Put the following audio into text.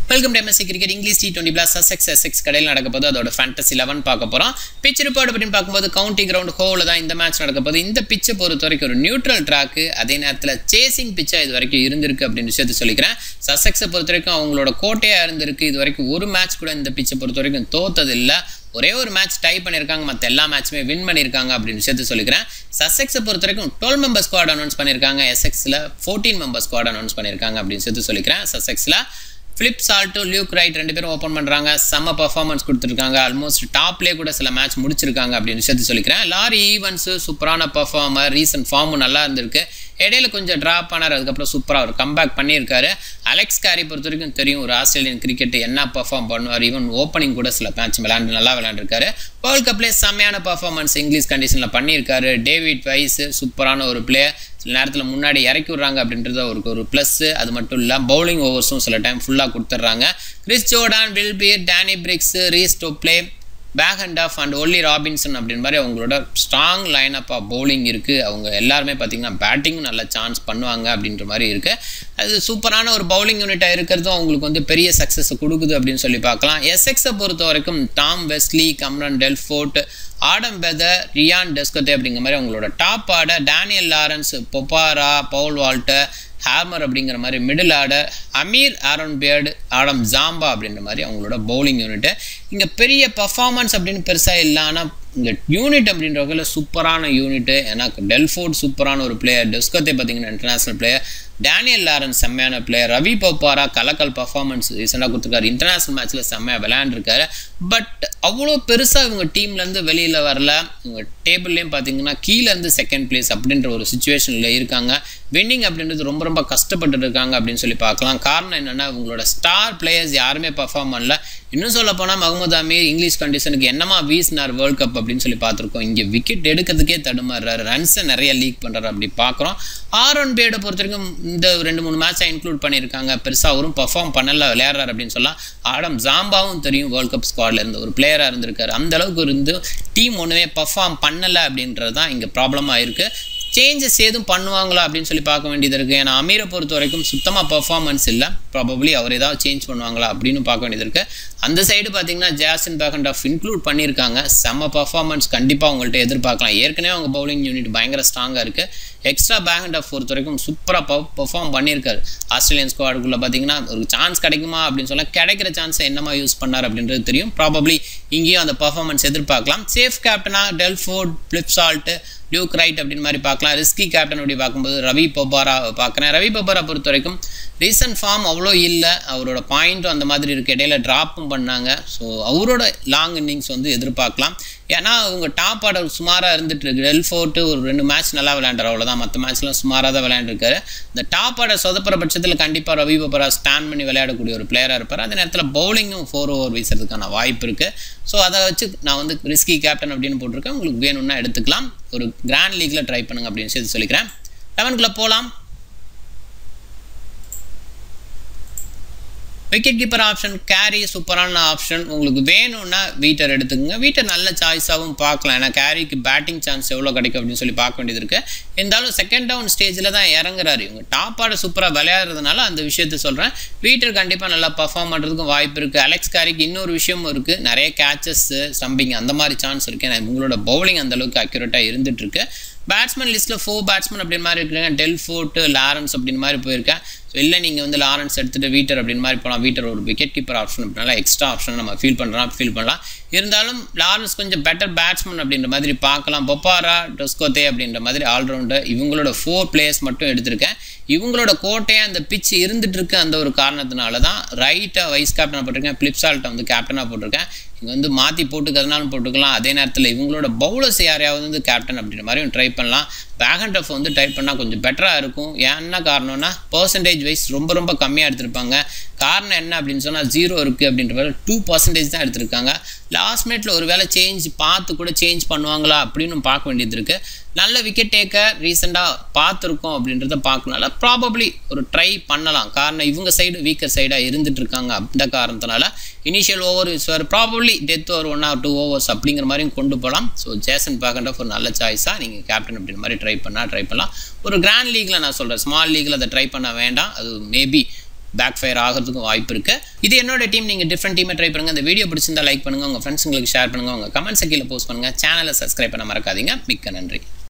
welcome to MSC cricket English T twenty blast Sussex Essex கடையில் நடக்க போது அதோட ஃபேண்டசி லெவன் பார்க்க போகிறோம் பிச் ரிப்போர்ட் அப்படின்னு பார்க்கும்போது கவுண்டி கிரவுண்ட் ஹோவில் தான் இந்த மேட்ச் நடக்க போது இந்த பிச்சை பொறுத்த வரைக்கும் ஒரு நியூட்ரல் ட்ராக்கு அதே நேரத்தில் சேசிங் பிச்சாக இது வரைக்கும் இருந்திருக்கு அப்படின்னு விஷயத்த சொல்லிக்கிறேன் சசெக்ஸை பொறுத்த வரைக்கும் அவங்களோட கோட்டையாக இருந்திருக்கு இது வரைக்கும் ஒரு மேட்ச் கூட இந்த பிச்சை பொறுத்த வரைக்கும் தோத்தது இல்லை ஒரே ஒரு மேட்ச் டை பண்ணியிருக்காங்க மற்ற எல்லா மேட்ச்சுமே வின் பண்ணியிருக்காங்க அப்படின்னு விஷயத்த சொல்லிக்கிறேன் சசெக்ஸை பொறுத்த வரைக்கும் டுவெல் மெம்பர் ஸ்குவாட் அனௌன்ஸ் பண்ணியிருக்காங்க எஸ்எக்ஸில் ஃபோர்டீன் மெம்பர் ஸ்குவாட் அனௌன்ஸ் பண்ணியிருக்காங்க அப்படின்னு சேர்த்து சொல்லிக்கிறேன் சசெக்ஸில் ஃபிலிப் சால்ட்டு லியூக் ரைட் ரெண்டு பேரும் ஓப்பன் பண்ணுறாங்க செம்ம பர்ஃபார்மன்ஸ் கொடுத்துருக்காங்க ஆல்மோஸ்ட் டாப்லேயே கூட சில மேட்ச் முடிச்சிருக்காங்க அப்படின்னு விஷயத்த சொல்லிக்கிறேன் லாரி ஈவன்ஸு சூப்பரான பர்ஃபார்மர் ரீசன்ட் ஃபார்மும் நல்லா இருந்திருக்கு இடையில கொஞ்சம் ட்ராப் பண்ணார் அதுக்கப்புறம் சூப்பராக ஒரு கம்பேக் பண்ணியிருக்காரு அலெக்ஸ் கேரி பொறுத்த வரைக்கும் தெரியும் ஒரு ஆஸ்திரேலியன் கிரிக்கெட் என்ன பர்ஃபார்ம் பண்ணுவார் ஈவன் ஓப்பனிங் கூட சில மேட்ச் விளையாண்டு நல்லா விளையாண்டுருக்காரு வேர்ல்ட் கப்லேயே செம்மையான பர்ஃபார்மன்ஸ் இங்கிலீஷ் கண்டிஷனில் பண்ணியிருக்காரு டேவிட் வைஸ் சூப்பரான ஒரு பிளேயர் சில நேரத்தில் முன்னாடி இறக்கி விட்றாங்க அப்படின்றது அவருக்கு ஒரு ப்ளஸ்ஸு அது மட்டும் இல்லை பவுலிங் ஓவர்ஸும் சில டைம் ஃபுல்லாக கொடுத்துட்றாங்க Chris Jordan Will Beer Danny Briggs Reece Topley பேக் அண்ட் ஆஃப் அண்ட் ஒல்லி ராபின்சன் அப்படின்ற மாதிரி அவங்களோட strong line up of bowling இருக்குது அவங்க எல்லாருமே பார்த்தீங்கன்னா பேட்டிங்கும் நல்ல சான்ஸ் பண்ணுவாங்க அப்படின்ற மாதிரி இருக்குது அது சூப்பரான ஒரு பவுலிங் யூனிட்டாக இருக்கிறதும் அவங்களுக்கு வந்து பெரிய சக்ஸஸ் கொடுக்குது அப்படின்னு சொல்லி பார்க்கலாம் எஸ்எக்ஸை பொறுத்த வரைக்கும் Tom Westley Cameron Delport Adam Wheater Ryan Doeschate அப்படிங்கிற மாதிரி அவங்களோட top order Daniel Lawrence Bopara Paul Walter Harmer அப்படிங்கிற மாதிரி middle order Amir Aaron Beard Adam Zampa அப்படின்ற மாதிரி அவங்களோட பவுலிங் யூனிட்டு இங்கே பெரிய பர்ஃபார்மன்ஸ் அப்படின்னு பெருசாக இல்லை ஆனால் இங்கே யூனிட் அப்படின்ற வகையில் சூப்பரான யூனிட்டு ஏன்னா டெல்ஃபோர்ட் சூப்பரான ஒரு பிளேயர் டெஸ்கோத்தே பார்த்தீங்கன்னா இன்டர்நேஷனல் பிளேயர் டேனியல் லாரன்ஸ் செம்மையான பிளேயர் ரவி பப்பாரா கலக்கல் பர்ஃபார்மன்ஸ் ரீசெண்டாக கொடுத்துருக்காரு இன்டர்நேஷனல் மேட்ச்சில் செம்மையாக விளையாண்டுருக்காரு பட் அவ்வளோ பெருசாக இவங்க டீம்லேருந்து வெளியில் வரல இவங்க டேபிள்லேயும் பார்த்தீங்கன்னா கீழேருந்து செகண்ட் பிளேஸ் அப்படின்ற ஒரு சுச்சுவேஷனில் இருக்காங்க வின்னிங் அப்படின்றது ரொம்ப ரொம்ப கஷ்டப்பட்டு இருக்காங்க அப்படின்னு சொல்லி பார்க்கலாம் காரணம் என்னென்னா இவங்களோட ஸ்டார் பிளேயர்ஸ் யாருமே பர்ஃபார்ம் பண்ணல இன்னும் சொல்ல போனால் மஹமூத் அமீர் இங்கிலீஷ் கண்டிஷனுக்கு என்னமா வீசினார் வேர்ல்ட் கப் அப்படின்னு சொல்லி பார்த்துருக்கோம் இங்கே விக்கெட் எடுக்கிறதுக்கே தடுமாறுறாரு ரன்ஸை நிறைய லீக் பண்ணுறாரு அப்படி பார்க்குறோம் ஆர் ஒன் பேடை பொறுத்த வரைக்கும் இந்த ரெண்டு மூணு மேட்சை இன்க்ளூட் பண்ணியிருக்காங்க பெருசாக அவரும் பர்ஃபார்ம் பண்ணல விளையாடுறாரு அப்படின்னு சொல்லலாம் ஆடம் ஜாம்பாவும் தெரியும் வேர்ல்ட் கப் ஸ்குவாடில் இருந்த ஒரு பிளேயராக இருந்திருக்காரு அந்த அளவுக்கு இருந்து டீம் ஒன்றுமே பர்ஃபார்ம் பண்ணலை அப்படின்றது தான் இங்கே ப்ராப்ளமாக இருக்குது சேஞ்சஸ் எதுவும் பண்ணுவாங்களா அப்படின்னு சொல்லி பார்க்க வேண்டியது இருக்குது ஏன்னா அமீரை பொறுத்த வரைக்கும் சுத்தமாக பர்ஃபார்மன்ஸ் இல்லை ப்ராபப்ளி அவர் ஏதாவது சேஞ்ச் பண்ணுவாங்களா அப்படின்னு பார்க்க வேண்டியது இருக்குது அந்த சைடு பார்த்தீங்கன்னா ஜாஸ்டின் பேக் அண்ட் ஆஃப் இன்க்ளூட் பண்ணியிருக்காங்க செம்ம பர்ஃபார்மன்ஸ் கண்டிப்பாக அவங்கள்ட்ட எதிர்பார்க்கலாம் ஏற்கனவே அவங்க பவுலிங் யூனிட் பயங்கர ஸ்ட்ராங்காக இருக்குது எக்ஸ்ட்ரா பேக் அண்ட் ஆஃப் பொறுத்த வரைக்கும் சூப்பராக பர்ஃபார்ம் பண்ணியிருக்காரு ஆஸ்திரேலியன் ஸ்குவாடுக்குள்ளே பார்த்தீங்கன்னா ஒரு சான்ஸ் கிடைக்குமா அப்படின்னு சொன்னால் கிடைக்கிற சான்ஸை என்னமா யூஸ் பண்ணார் அப்படின்றது தெரியும் ப்ராபப்ளி இங்கேயும் அந்த பர்ஃபார்மன்ஸ் எதிர்பார்க்கலாம் சேஃப் கேப்டனாக டெல்ஃபோர்ட் ஃப்ளிப்சால்ட்டு டியூக் ரைட் அப்படின்னு மாதிரி பார்க்கலாம் ரிஸ்கி கேப்டன் அப்படி பார்க்கும்போது ரவி பொபாரா பார்க்குறேன் ரவி பொபாரா பொறுத்த வரைக்கும் ரீசன்ட் ஃபார்ம் அவ்வளோ இல்லை அவரோட பாயிண்ட்டும் அந்த மாதிரி இருக்குது இடையில ட்ராப்பும் பண்ணாங்க ஸோ அவரோட லாங் இன்னிங்ஸ் வந்து எதிர்பார்க்கலாம் ஏன்னா அவங்க டாப் ஆர்டர் சுமாராக இருந்துட்டு இருக்கு டெல்ஃபோர்ட்டு ஒரு ரெண்டு மேட்ச் நல்லா விளையாண்டார் அவ்வளோதான் மற்ற மேட்ச்லாம் சுமாராக தான் விளையாண்டுருக்காரு இந்த டாப் ஆர்டர் சொதப்புற பட்சத்தில் கண்டிப்பாக ரவி பொபரா ஸ்டாண்ட் பண்ணி விளையாடக்கூடிய ஒரு பிளேயராக இருப்பார் அதே நேரத்தில் பவுலிங்கும் ஃபோர் ஓவர் வீசுறதுக்கான வாய்ப்பு இருக்குது ஸோ அதை வச்சு நான் வந்து ரிஸ்கி கேப்டன் அப்படின்னு போட்டிருக்கேன் உங்களுக்கு வேணும்னா எடுத்துக்கலாம் ஒரு கிராண்ட் லீக்கில் ட்ரை பண்ணுங்க அப்படின்னு சொல்லி சொல்லிக்கிறேன் லெவன்குள்ளே போகலாம் விக்கெட் கீப்பர் ஆப்ஷன் கேரி சூப்பரான ஆப்ஷன் உங்களுக்கு வேணும்னா வீட்டர் எடுத்துக்கோங்க வீட்டர் நல்ல சாய்ஸாகவும் பார்க்கலாம் ஏன்னா கேரிக்கு பேட்டிங் சான்ஸ் எவ்வளோ கிடைக்கும் அப்படின்னு சொல்லி பார்க்க வேண்டியது இருக்குது இருந்தாலும் செகண்ட் டவுன் ஸ்டேஜில் தான் இறங்குறாரு இவங்க டாப் ஆட சூப்பராக விளையாடுறதுனால அந்த விஷயத்த சொல்கிறேன் வீட்டர் கண்டிப்பாக நல்லா பர்ஃபார்ம் பண்ணுறதுக்கும் வாய்ப்பு இருக்குது அலெக்ஸ் கேரிக்கு இன்னொரு விஷயமும் இருக்குது நிறைய கேச்சஸ் ஸ்டம்பிங் அந்த மாதிரி சான்ஸ் இருக்குது ஏன்னா உங்களோட பவுலிங் அந்தளவுக்கு அக்யூரேட்டாக இருந்துகிட்ருக்கு பேட்ஸ்மேன் லிஸ்ட்டில் ஃபோர் பேட்ஸ்மேன் அப்படின்னு மாதிரி இருக்கிறாங்க டெல் ஃபோர்ட்டு லாரன்ஸ் அப்படின்னு மாதிரி போயிருக்கேன் ஸோ இல்லை நீங்கள் வந்து லாரன்ஸ் எடுத்துகிட்டு வீட்டர் அப்படின்னு மாதிரி போகலாம் வீட்டர் ஒரு விக்கெட் கீப்பர் ஆப்ஷன் அப்படினால எக்ஸ்ட்ரா ஆப்ஷன் நம்ம ஃபீல் பண்ணுறோம் ஃபீல் பண்ணலாம் இருந்தாலும் லாரன்ஸ் கொஞ்சம் பெட்டர் பேட்ஸ்மேன் அப்படின்ற மாதிரி பார்க்கலாம் பொப்பாரா டொஸ்கோத்தே அப்படின்ற மாதிரி ஆல்ரவுண்டர் இவங்களோட ஃபோர் பிளேயர்ஸ் மட்டும் எடுத்திருக்கேன் இவங்களோட கோட்டையாக அந்த பிச் இருந்துட்டு இருக்கு அந்த ஒரு காரணத்தினால தான் ரைட்டாக வைஸ் கேப்டனாக போட்டிருக்கேன் ஃப்ளிப்சால்ட்டை வந்து கேப்டனாக போட்டிருக்கேன் இங்கே வந்து மாற்றி போட்டுக்கிறதுனாலும் போட்டுக்கலாம் அதே நேரத்தில் இவங்களோட பவுலர்ஸ் யாரையாவது வந்து கேப்டன் அப்படின்ற மாதிரியும் ட்ரை பண்ணலாம் பேக் அண்ட் டஃப் வந்து டைப் பண்ணால் கொஞ்சம் பெட்டராக இருக்கும் என்ன காரணம்னா பர்சன்டேஜ் வைஸ் ரொம்ப ரொம்ப கம்மியாக எடுத்திருப்பாங்க காரணம் என்ன அப்படின்னு சொன்னால் ஜீரோ இருக்குது அப்படின்ற டூ பர்சன்டேஜ் தான் எடுத்திருக்காங்க லாஸ்ட் மினிட்ல ஒரு வேளை சேஞ்ச் பார்த்து கூட சேஞ்ச் பண்ணுவாங்களா அப்படின்னு பார்க்க வேண்டியது இருக்குது நல்ல விக்கெட் டேக்கர் ரீசெண்டாக பார்த்துருக்கோம் அப்படின்றத பார்க்கனால ப்ராபப்ளி ஒரு ட்ரை பண்ணலாம் காரணம் இவங்க சைடு வீக்கர் சைடாக இருந்துட்டு இருக்காங்க அந்த காரணத்தினால initial over sir probably death over one or two overs அப்படிங்கிற மாதிரியும் கொண்டு போகலாம் ஸோ ஜேசன் பேக்கண்ட் ஒரு நல்ல சாய்ஸாக நீங்கள் கேப்டன் அப்படின்ற மாதிரி ட்ரை பண்ணால் ட்ரை பண்ணலாம் ஒரு கிராண்ட் லீக்ல நான் சொல்கிறேன் ஸ்மால் லீக்ல அதை ட்ரை பண்ண வேண்டாம் அது மேபி பேக் ஃபயர் ஆகிறதுக்கும் வாய்ப்பு இருக்குது இது என்னோட டீம் நீங்கள் டிஃப்ரெண்ட் டீமை ட்ரை பண்ணுங்கள் இந்த வீடியோ பிடிச்சிருந்தா லைக் பண்ணுங்கள் உங்கள் ஃப்ரெண்ட்ஸுங்களுக்கு ஷேர் பண்ணுங்கள் உங்கள் கமெண்ட்ஸை கீழே போஸ்ட் பண்ணுங்கள் சேனலை சப்ஸ்கிரைப் பண்ண மறக்காதீங்க மிக்க நன்றி